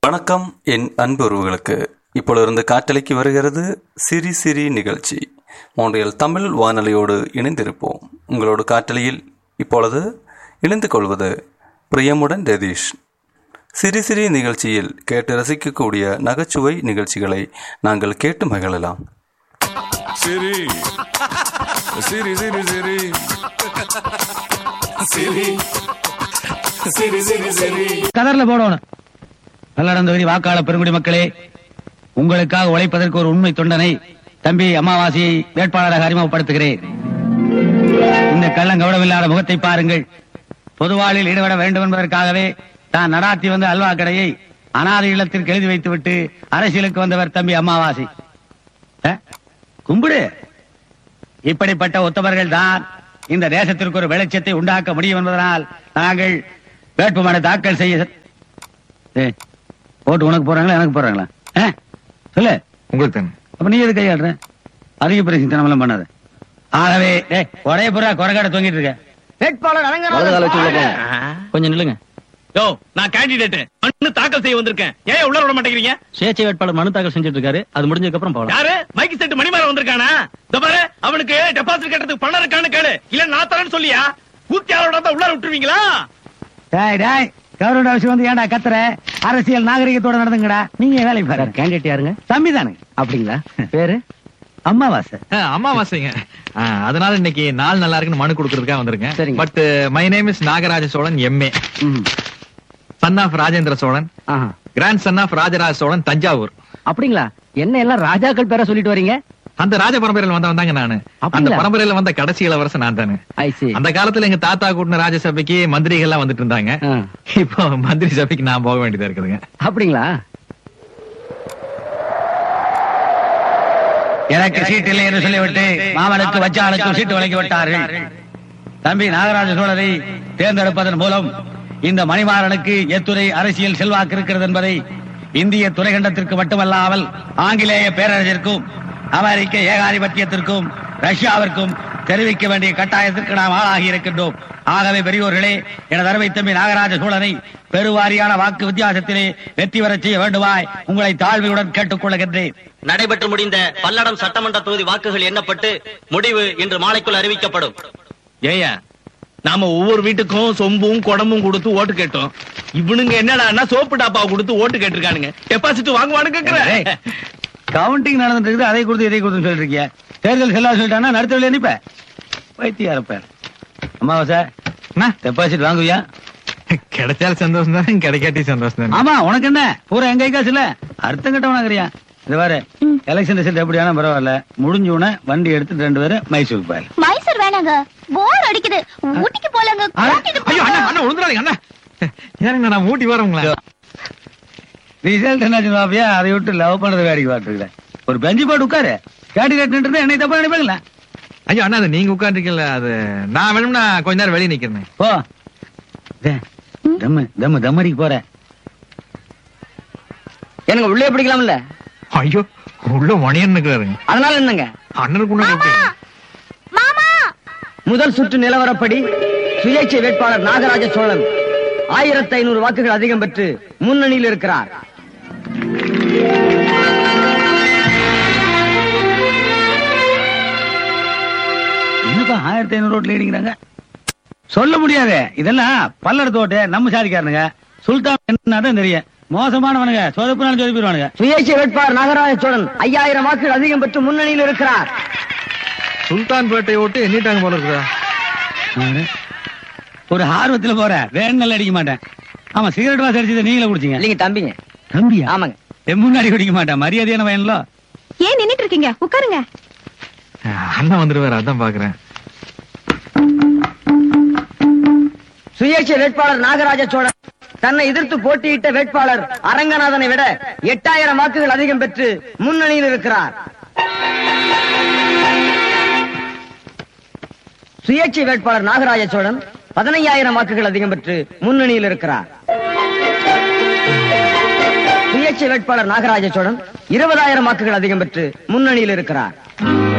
வணக்கம் என் அன்பு உறவுகளுக்கு இப்பொழுது காற்றலைக்கு வருகிறது சிரி சிரி நிகழ்ச்சி மோன்றியல் தமிழ் வானொலியோடு இணைந்திருப்போம் உங்களோடு காற்றலையில் இப்பொழுது இணைந்து கொள்வது பிரியமுடன் ரதீஷ் சிரி சிரி நிகழ்ச்சியில் கேட்டு ரசிக்கக்கூடிய நகைச்சுவை நிகழ்ச்சிகளை நாங்கள் கேட்டு மகிழலாம் சிரி சிரி சிரி சிரி சிரி சிரி சிரி சிரி கதர்ல போடணும் பல்லடம் தொகுதி வாக்காளர் பெருங்குடி மக்களே உங்களுக்காக உழைப்பதற்கு ஒரு உண்மை தொண்டனை தம்பி அமாவாசையை வேட்பாளராக அறிமுகப்படுத்துகிறேன் இந்த கள்ளங்கவடமில்லாத முகத்தை பாருங்கள் பொதுவாழில் ஈடுபட வேண்டும் என்பதற்காகவே தான் நடாத்தி வந்த அல்வா கடையை அனாதை இல்லத்திற்கு எழுதி வைத்துவிட்டு அரசியலுக்கு வந்தவர் தம்பி அமாவாசை அஹ், கும்பிடு இப்படிப்பட்ட உத்தமர்கள் தான் இந்த தேசத்திற்கு ஒரு வெளிச்சத்தை உண்டாக்க முடியும் என்பதனால் நாங்கள் வேட்புமனு தாக்கல் செய்ய ஏய், ஓட்டு உனக்கு போறாங்களா எனக்கு போறாங்களா ஆ? சொல்லு உங்களுக்கு தானே அப்ப நீ எது கையாடுற அதிக பிரசித்தனமெல்லாம் பண்ணாத ஆகவே ஏய், ஒரே புறா குறைகாட தொங்கிட்டு இருக்க வேட்பாளர் கொஞ்சம் நில்லுங்க யோ நான் கேண்டிடேட் மனு தாக்கல் செய்ய வந்திருக்கேன் ஏன் உள்ள விட மாட்டேங்கிறீங்க சுயேட்சை வேட்பாளர் மனு தாக்கல் செஞ்சுட்டு இருக்காரு அது முடிஞ்சதுக்கு அப்புறம் போகலாம் யாரு மைக்கு செட்டு மணிமாற வந்திருக்கானா இந்த பாரு அவனுக்கு டெபாசிட் கட்டுறதுக்கு பணம் இருக்கான்னு கேளு இல்ல நான் தரேன்னு சொல்லியா கூத்தியாளோட தான் உள்ள விட்டுருவீங்களா டேய் டேய் கவர்மெண்ட் அவசியம் வந்து ஏன்டா கத்துற அரசியல் நாகரிகத்தோட நடந்துங்கடா நீங்க வேலை பாரு கேண்டிடேட் யாருங்க தம்பி தானுங்க அப்படிங்களா பேரு அம்மாவாசை ஆ, அமாவாசைங்க ஆ, அதனால இன்னைக்கு நாள் நல்லா இருக்குன்னு மனு கொடுக்கறதுக்காக வந்திருக்கேன் சரிங்க. But my name is Nagaraja Chozhan MA ம். சன் ஆஃப் ராஜேந்திர சோழன் ஆஹா. Grandson of Rajaraja Chozhan Thanjavur அப்படிங்களா என்ன எல்லாம் ராஜாக்கள் பேர சொல்லிட்டு வரீங்க அந்த ராஜ பரம்பரையில வந்தவன் தாங்க நானு அந்த அப்படிங்களா? பரம்பரையில வந்த கடைசி இளவரசன் நான் தானே ஐ சி அந்த காலத்துல எங்க தாத்தா கூட்டின ராஜசபைக்கு மந்திரிகள் எல்லாம் வந்துட்டு இருந்தாங்க இப்போ மந்திரி சபைக்கு நான் போக வேண்டியதா இருக்குதுங்க அப்படிங்களா எனக்கு சீட் இல்லை என்று சொல்லிவிட்டு மாமனுக்கு வச்சாளுக்கும் சீட்டு வழங்கி விட்டார்கள் தம்பி நாகராஜ சோழரை தேர்ந்தெடுப்பதன் மூலம் இந்த மணிமாறனுக்கு எத்துறை அரசியல் செல்வாக்கு இருக்கிறது என்பதை இந்திய துறைகண்டத்திற்கு மட்டுமல்லாமல் ஆங்கிலேய பேரரசிற்கும் அமெரிக்க ஏகாதிபத்தியத்திற்கும் ரஷ்யாவிற்கும் தெரிவிக்க வேண்டிய கட்டாயத்திற்கு நாம் ஆளாகி இருக்கின்றோம் ஆகவே பெரியோர்களே எனது அருமை தம்பி நாகராஜ சோழனை பெருவாரியான வாக்கு வித்தியாசத்திலே வெற்றி பெறச் செய்ய வேண்டுமாய் உங்களை தாழ்மையுடன் கேட்டுக் கொள்கின்றேன் நடைபெற்று முடிந்த பல்லடம் சட்டமன்ற தொகுதி வாக்குகள் எண்ணப்பட்டு முடிவு இன்று மாலைக்குள் அறிவிக்கப்படும் ஏயா நாம ஒவ்வொரு வீட்டுக்கும் சொம்பும் குடமும் கொடுத்து ஓட்டு கேட்டோம் இவனுங்க என்னடான்னா சோப்பு டாப்பாவை கொடுத்து ஓட்டு கேட்டிருக்கானுங்க டெபாசிட் வாங்குவானு ஏய், கவுண்டிங் நடந்துட்டு இருக்குது அதை கொடுத்து இதை கொடுத்து சொல்லிட்டு இருக்கிய தேர்தல் செல்லா சொல்லிட்டானா நடுத்தவில் நிப்ப வைத்தியா இருப்பேன் அம்மாவாசை டெபாசிட் வாங்குவியா கிடைச்சாலும் சந்தோஷம் தானே கிடைக்காட்டி சந்தோஷம் தானே ஆமா உனக்கு என்ன பூரா எங்க காசு இல்ல அர்த்தம் கட்டவனாங்கிறியா இது பாரு எலெக்ஷன் ரிசல்ட் எப்படியான பரவாயில்ல முடிஞ்ச உடனே வண்டி எடுத்து ரெண்டு பேரும் மைசூர் போயிரு மைசூர் வேணாங்க போர் அடிக்குது ஊட்டிக்கு போலங்க கூட்டிட்டு ஐயோ அண்ணா போங்க. அண்ணா விழுந்துடாதீங்க அண்ணா ஏனுங்க நான் ஊட்டி வரவங்களா ரிசல்ட் என்ன பாப்பியா அதை விட்டு லவ் பண்றது வேடிக்கை பார்த்துருக்கேன் ஒரு பெஞ்சு போட்டு உட்காரு கேண்டிடேட் நின்று என்னை தப்பா நினைப்பாங்களா ஐயோ அண்ணா அது நீங்க உட்காந்துருக்கல அது நான் வேணும்னா கொஞ்ச நேரம் வெளியே நிக்கிறேன் போ டே, தம்மு தம்மு தம்மடிக்கு போற எனக்கு உள்ளே பிடிக்கலாம்ல ஐயோ உள்ள மணியன் இருக்கிறாருங்க அதனால என்னங்க அண்ணனுக்கு முன்னாடி எப்படி? மாமா முதல் சுற்று நிலவரப்படி சுயேட்சை வேட்பாளர் நாகராஜ சோழன் ஆயிரத்தி ஐநூறு வாக்குகள் அதிகம் பெற்று முன்னணியில் இருக்கிறார் என்னப்பா ஆயிரத்தி ஐநூறு ரோட்ல இடிக்கிறாங்க சொல்ல முடியாது இதெல்லாம் பல்லடத்து ஓட்டு நம்ம சாதிக்காரனுங்க சுல்தான் என்னதான் தெரியும் மோசமானவனுங்க சொதப்புனாலும் சொதப்பிடுவானுங்க சுயேட்சை வேட்பாளர் நாகராஜ சோழன் ஐயாயிரம் வாக்குகள் அதிகம் பெற்று முன்னணியில் இருக்கிறார் சுல்தான் பேட்டை ஓட்டு எண்ணிட்டாங்க போல இருக்குதா ஆறு. ஒரு ஆர்வத்துல போற வேணும்னு அடிக்க மாட்டேன் ஆமா சிகரெட் வாசம் அடிச்சது நீங்களே குடிச்சீங்க இல்லைங்க தம்பிங்க தம்பியா ஆமாங்க என் முன்னாடி குடிக்க மாட்டேன் மரியாதையான வயன்லோ ஏன் நின்னுட்டு இருக்கீங்க உட்காருங்க அண்ணா வந்துருவாரு அதான் பாக்குறேன் சுயேட்சை வேட்பாளர் நாகராஜ சோழன் தன்னை எதிர்த்து போட்டியிட்ட வேட்பாளர் அரங்கநாதனை விட எட்டாயிரம் வாக்குகள் அதிகம் பெற்று முன்னணியில் இருக்கிறார் சுயேட்சை வேட்பாளர் நாகராஜ சோழன் பதினையாயிரம் வாக்குகள் அதிகம் பெற்று முன்னணியில் இருக்கிறார் சுயேட்சை வேட்பாளர் நாகராஜ சோழன் இருபதாயிரம் வாக்குகள் அதிகம் பெற்று முன்னணியில் இருக்கிறார்